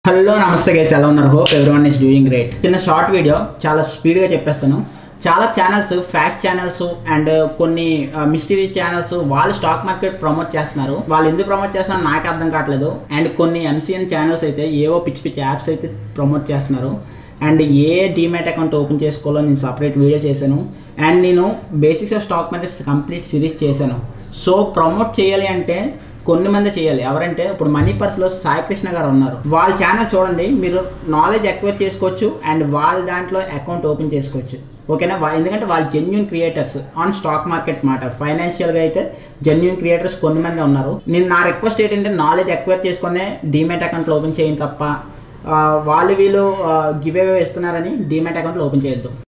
hello నమస్తే guys ఎలా ఉన్నారు hope everyone is doing great చిన్న షార్ట్ వీడియో చాలా స్పీడ్గా చెప్పేస్తాను చాలా ఛానల్స్ ఫ్యాక్ట్ ఛానల్స్ అండ్ కొన్ని మిస్టరీ ఛానల్స్ వాళ్ళు స్టాక్ మార్కెట్ ప్రమోట్ చేస్తున్నారు వాళ్ళు ఎందుకు ప్రమోట్ చేస్తున్నారో నాకు అర్థం కావట్లేదు అండ్ కొన్ని ఎంసీఎన్ ఛానల్స్ అయితే ఏవో పిచ్చి పిచ్చి యాప్స్ అయితే ప్రమోట్ చేస్తున్నారు అండ్ ఏ డీమ్యాట్ అకౌంట్ ఓపెన్ చేసుకోవాలో నేను సపరేట్ వీడియో చేశాను అండ్ నేను basics of stock market complete series చేశాను సో ప్రమోట్ చేయాలి అంటే కొన్ని మంది చేయాలి ఎవరంటే ఇప్పుడు మనీ పర్స్లో సాయి కృష్ణ గారు ఉన్నారు వాళ్ళ ఛానల్ చూడండి మీరు నాలెడ్జ్ ఎక్వైర్ చేసుకోవచ్చు అండ్ వాళ్ళ దాంట్లో అకౌంట్ ఓపెన్ చేసుకోవచ్చు ఓకేనా వా- ఎందుకంటే వాళ్ళు genuine creators on stock market మాట ఫైనాన్షియల్గా అయితే జెన్యున్ క్రియేటర్స్ కొన్ని మంది ఉన్నారు నేను నా రిక్వెస్ట్ ఏంటంటే నాలెడ్జ్ ఎక్వైర్ చేసుకునే డీమెట్ అకౌంట్లో ఓపెన్ చేయండి తప్ప ఆ, వాళ్ళు వీళ్ళు గివ్ అవే ఇస్తున్నారని డీమెట్ అకౌంట్లో ఓపెన్ చేయొద్దు